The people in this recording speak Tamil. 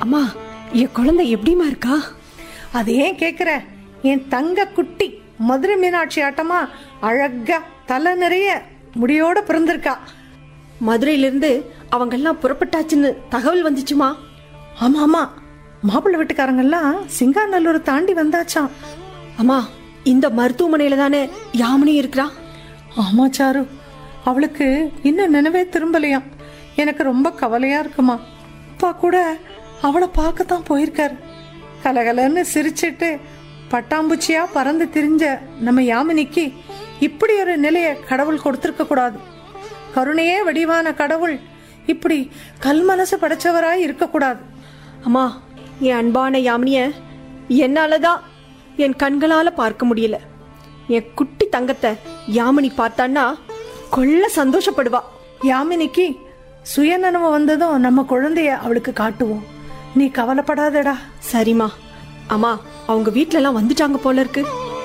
அம்மா என் குழந்தை எப்படிமா இருக்கா அது ஏன் கேக்குற என் தங்க குட்டி மதுரை மீனாட்சி ஆட்டமா அழகா தலை நிறைய முடியோட பிறந்திருக்கா மதுரையிலிருந்து அவங்கெல்லாம் புறப்பட்டாச்சுன்னு தகவல் வந்துச்சுமா ஆமா ஆமா மாப்பிள்ளை வீட்டுக்காரங்கெல்லாம் சிங்காநல்லூர் தாண்டி வந்தாச்சாம் அம்மா இந்த மருத்துவமனையில தானே யாமினி இருக்கிறா ஆமா சாரு அவளுக்கு இன்னும் நினைவே திரும்பலையாம் எனக்கு ரொம்ப கவலையா இருக்குமா அப்பா கூட அவளை பார்க்கத்தான் போயிருக்காரு கலகலன்னு சிரிச்சிட்டு பட்டாம்பூச்சியா பறந்து திரிஞ்ச நம்ம யாமினிக்கு இப்படி ஒரு நிலையை கடவுள் கொடுத்திருக்க கூடாது கருணையே வடிவான கடவுள் இப்படி கல் மனசு படைச்சவராய் இருக்கக்கூடாது அம்மா என் அன்பான யாமினிய என்னாலதான் என் கண்களால பார்க்க முடியல என் குட்டி தங்கத்தை யாமினி பார்த்தான்னா கொள்ள சந்தோஷப்படுவா யாமினிக்கு சுயநனவு வந்ததும் நம்ம குழந்தைய அவளுக்கு காட்டுவோம் நீ கவலைப்படாதடா சரிம்மா அம்மா அவங்க வீட்ல எல்லாம் வந்துட்டாங்க போல இருக்கு